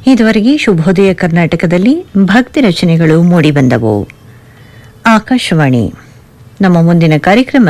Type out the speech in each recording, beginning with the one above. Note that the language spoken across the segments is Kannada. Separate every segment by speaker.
Speaker 1: ಇದುವರೆಗೆ ಶುಭೋದಯ ಕರ್ನಾಟಕದಲ್ಲಿ ಭಕ್ತಿ ರಚನೆಗಳು ಮೂಡಿಬಂದವು ಆಕಾಶವಾಣಿ ನಮ್ಮ ಮುಂದಿನ ಕಾರ್ಯಕ್ರಮ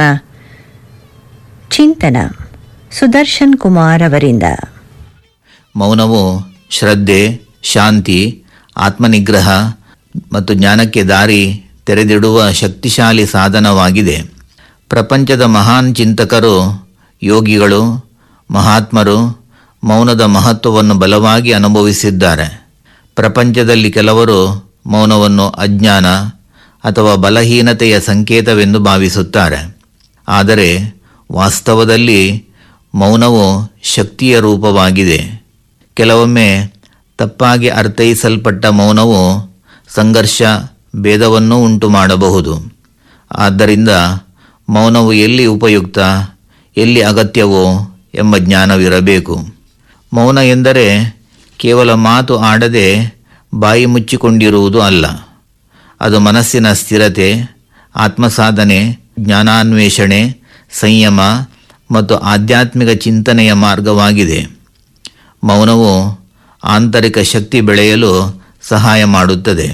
Speaker 1: ಚಿಂತನ ಸುದರ್ಶನ್ ಕುಮಾರ್ ಅವರಿಂದ
Speaker 2: ಮೌನವು ಶ್ರದ್ಧೆ ಶಾಂತಿ ಆತ್ಮನಿಗ್ರಹ ಮತ್ತು ಜ್ಞಾನಕ್ಕೆ ದಾರಿ ತೆರೆದಿಡುವ ಶಕ್ತಿಶಾಲಿ ಸಾಧನವಾಗಿದೆ ಪ್ರಪಂಚದ ಮಹಾನ್ ಚಿಂತಕರು ಯೋಗಿಗಳು ಮಹಾತ್ಮರು ಮೌನದ ಮಹತ್ವವನ್ನು ಬಲವಾಗಿ ಅನುಭವಿಸಿದ್ದಾರೆ ಪ್ರಪಂಚದಲ್ಲಿ ಕೆಲವರು ಮೌನವನ್ನು ಅಜ್ಞಾನ ಅಥವಾ ಬಲಹೀನತೆಯ ಸಂಕೇತವೆಂದು ಭಾವಿಸುತ್ತಾರೆ ಆದರೆ ವಾಸ್ತವದಲ್ಲಿ ಮೌನವು ಶಕ್ತಿಯ ರೂಪವಾಗಿದೆ ಕೆಲವೊಮ್ಮೆ ತಪ್ಪಾಗಿ ಅರ್ಥೈಸಲ್ಪಟ್ಟ ಮೌನವು ಸಂಘರ್ಷ ಭೇದವನ್ನೂ ಉಂಟು ಮಾಡಬಹುದು ಆದ್ದರಿಂದ ಮೌನವು ಎಲ್ಲಿ ಉಪಯುಕ್ತ ಎಲ್ಲಿ ಅಗತ್ಯವೋ ಎಂಬ ಜ್ಞಾನವಿರಬೇಕು ಮೌನ ಎಂದರೆ ಕೇವಲ ಮಾತು ಆಡದೆ ಬಾಯಿ ಮುಚ್ಚಿಕೊಂಡಿರುವುದು ಅಲ್ಲ ಅದು ಮನಸ್ಸಿನ ಸ್ಥಿರತೆ ಆತ್ಮಸಾಧನೆ ಜ್ಞಾನಾನ್ವೇಷಣೆ ಸಂಯಮ ಮತ್ತು ಆಧ್ಯಾತ್ಮಿಕ ಚಿಂತನೆಯ ಮಾರ್ಗವಾಗಿದೆ ಮೌನವು ಆಂತರಿಕ ಶಕ್ತಿ ಬೆಳೆಯಲು ಸಹಾಯ ಮಾಡುತ್ತದೆ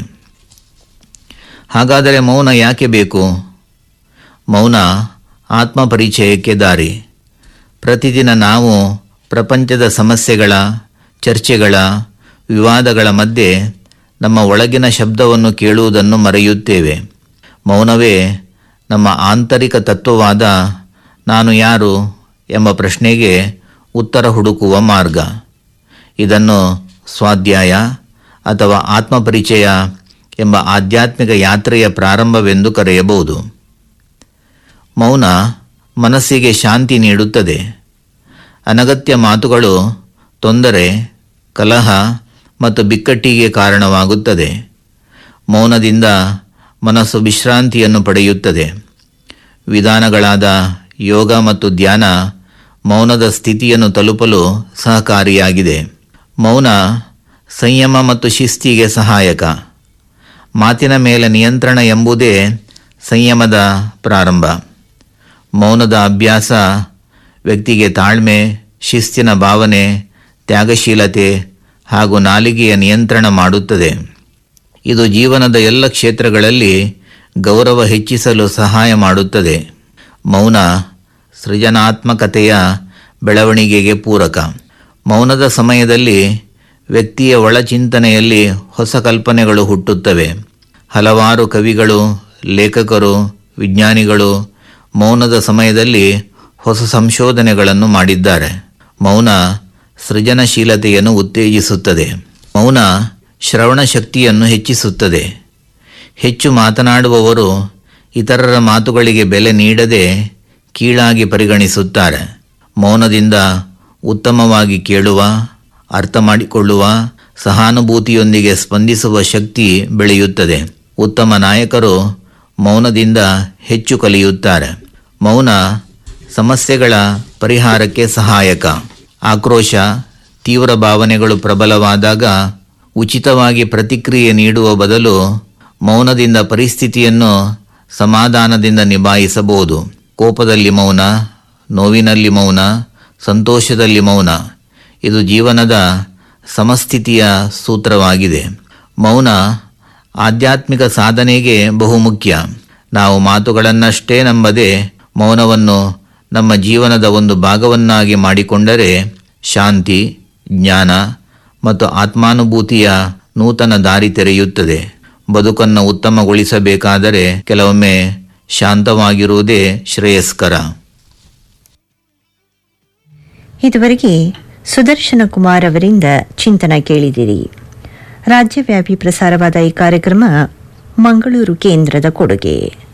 Speaker 2: ಹಾಗಾದರೆ ಮೌನ ಯಾಕೆ ಬೇಕು ಮೌನ ಆತ್ಮಪರಿಚಯಕ್ಕೆ ದಾರಿ ಪ್ರತಿದಿನ ನಾವು ಪ್ರಪಂಚದ ಸಮಸ್ಯೆಗಳ ಚರ್ಚೆಗಳ ವಿವಾದಗಳ ಮಧ್ಯೆ ನಮ್ಮ ಒಳಗಿನ ಶಬ್ದವನ್ನು ಕೇಳುವುದನ್ನು ಮರೆಯುತ್ತೇವೆ ಮೌನವೇ ನಮ್ಮ ಆಂತರಿಕ ತತ್ವವಾದ ನಾನು ಯಾರು ಎಂಬ ಪ್ರಶ್ನೆಗೆ ಉತ್ತರ ಹುಡುಕುವ ಮಾರ್ಗ ಇದನ್ನು ಸ್ವಾಧ್ಯಾಯ ಅಥವಾ ಆತ್ಮಪರಿಚಯ ಎಂಬ ಆಧ್ಯಾತ್ಮಿಕ ಯಾತ್ರೆಯ ಪ್ರಾರಂಭವೆಂದು ಕರೆಯಬಹುದು ಮೌನ ಮನಸ್ಸಿಗೆ ಶಾಂತಿ ನೀಡುತ್ತದೆ ಅನಗತ್ಯ ಮಾತುಗಳು ತೊಂದರೆ ಕಲಹ ಮತ್ತು ಬಿಕ್ಕಟ್ಟಿಗೆ ಕಾರಣವಾಗುತ್ತದೆ ಮೌನದಿಂದ ಮನಸ್ಸು ವಿಶ್ರಾಂತಿಯನ್ನು ಪಡೆಯುತ್ತದೆ ವಿಧಾನಗಳಾದ ಯೋಗ ಮತ್ತು ಧ್ಯಾನ ಮೌನದ ಸ್ಥಿತಿಯನ್ನು ತಲುಪಲು ಸಹಕಾರಿಯಾಗಿದೆ ಮೌನ ಸಂಯಮ ಮತ್ತು ಶಿಸ್ತಿಗೆ ಸಹಾಯಕ ಮಾತಿನ ಮೇಲೆ ನಿಯಂತ್ರಣ ಎಂಬುದೇ ಸಂಯಮದ ಪ್ರಾರಂಭ ಮೌನದ ಅಭ್ಯಾಸ ವ್ಯಕ್ತಿಗೆ ತಾಳ್ಮೆ ಶಿಸ್ತಿನ ಭಾವನೆ ತ್ಯಾಗಶೀಲತೆ ಹಾಗೂ ನಾಲಿಗೆಯ ನಿಯಂತ್ರಣ ಮಾಡುತ್ತದೆ ಇದು ಜೀವನದ ಎಲ್ಲ ಕ್ಷೇತ್ರಗಳಲ್ಲಿ ಗೌರವ ಹೆಚ್ಚಿಸಲು ಸಹಾಯ ಮಾಡುತ್ತದೆ ಮೌನ ಸೃಜನಾತ್ಮಕತೆಯ ಬೆಳವಣಿಗೆಗೆ ಪೂರಕ ಮೌನದ ಸಮಯದಲ್ಲಿ ವ್ಯಕ್ತಿಯ ಒಳಚಿಂತನೆಯಲ್ಲಿ ಹೊಸ ಕಲ್ಪನೆಗಳು ಹುಟ್ಟುತ್ತವೆ ಹಲವಾರು ಕವಿಗಳು ಲೇಖಕರು ವಿಜ್ಞಾನಿಗಳು ಮೌನದ ಸಮಯದಲ್ಲಿ ಹೊಸ ಸಂಶೋಧನೆಗಳನ್ನು ಮಾಡಿದ್ದಾರೆ ಮೌನ ಸೃಜನಶೀಲತೆಯನ್ನು ಉತ್ತೇಜಿಸುತ್ತದೆ ಮೌನ ಶ್ರವಣ ಶಕ್ತಿಯನ್ನು ಹೆಚ್ಚಿಸುತ್ತದೆ ಹೆಚ್ಚು ಮಾತನಾಡುವವರು ಇತರರ ಮಾತುಗಳಿಗೆ ಬೆಲೆ ನೀಡದೆ ಕೀಳಾಗಿ ಪರಿಗಣಿಸುತ್ತಾರೆ ಮೌನದಿಂದ ಉತ್ತಮವಾಗಿ ಕೇಳುವ ಅರ್ಥ ಮಾಡಿಕೊಳ್ಳುವ ಸಹಾನುಭೂತಿಯೊಂದಿಗೆ ಸ್ಪಂದಿಸುವ ಶಕ್ತಿ ಬೆಳೆಯುತ್ತದೆ ಉತ್ತಮ ನಾಯಕರು ಮೌನದಿಂದ ಹೆಚ್ಚು ಕಲಿಯುತ್ತಾರೆ ಮೌನ ಸಮಸ್ಯೆಗಳ ಪರಿಹಾರಕ್ಕೆ ಸಹಾಯಕ ಆಕ್ರೋಶ ತೀವ್ರ ಭಾವನೆಗಳು ಪ್ರಬಲವಾದಾಗ ಉಚಿತವಾಗಿ ಪ್ರತಿಕ್ರಿಯೆ ನೀಡುವ ಬದಲು ಮೌನದಿಂದ ಪರಿಸ್ಥಿತಿಯನ್ನು ಸಮಾಧಾನದಿಂದ ನಿಭಾಯಿಸಬಹುದು ಕೋಪದಲ್ಲಿ ಮೌನ ನೋವಿನಲ್ಲಿ ಮೌನ ಸಂತೋಷದಲ್ಲಿ ಮೌನ ಇದು ಜೀವನದ ಸಮಸ್ಥಿತಿಯ ಸೂತ್ರವಾಗಿದೆ ಮೌನ ಆಧ್ಯಾತ್ಮಿಕ ಸಾಧನೆಗೆ ಬಹುಮುಖ್ಯ ನಾವು ಮಾತುಗಳನ್ನಷ್ಟೇ ನಂಬದೆ ಮೌನವನ್ನು ನಮ್ಮ ಜೀವನದ ಒಂದು ಭಾಗವನ್ನಾಗಿ ಮಾಡಿಕೊಂಡರೆ ಶಾಂತಿ ಜ್ಞಾನ ಮತ್ತು ಆತ್ಮಾನುಭೂತಿಯ ನೂತನ ದಾರಿ ತೆರೆಯುತ್ತದೆ ಬದುಕನ್ನು ಉತ್ತಮಗೊಳಿಸಬೇಕಾದರೆ ಕೆಲವೊಮ್ಮೆ ಶಾಂತವಾಗಿರುವುದೇ ಶ್ರೇಯಸ್ಕರ
Speaker 1: ಇದುವರೆಗೆ ಸುದರ್ಶನ ಕುಮಾರ್ ಅವರಿಂದ ಚಿಂತನ ಕೇಳಿದಿರಿ ರಾಜ್ಯವ್ಯಾಪಿ ಪ್ರಸಾರವಾದ ಈ ಕಾರ್ಯಕ್ರಮ ಮಂಗಳೂರು ಕೇಂದ್ರದ ಕೊಡುಗೆ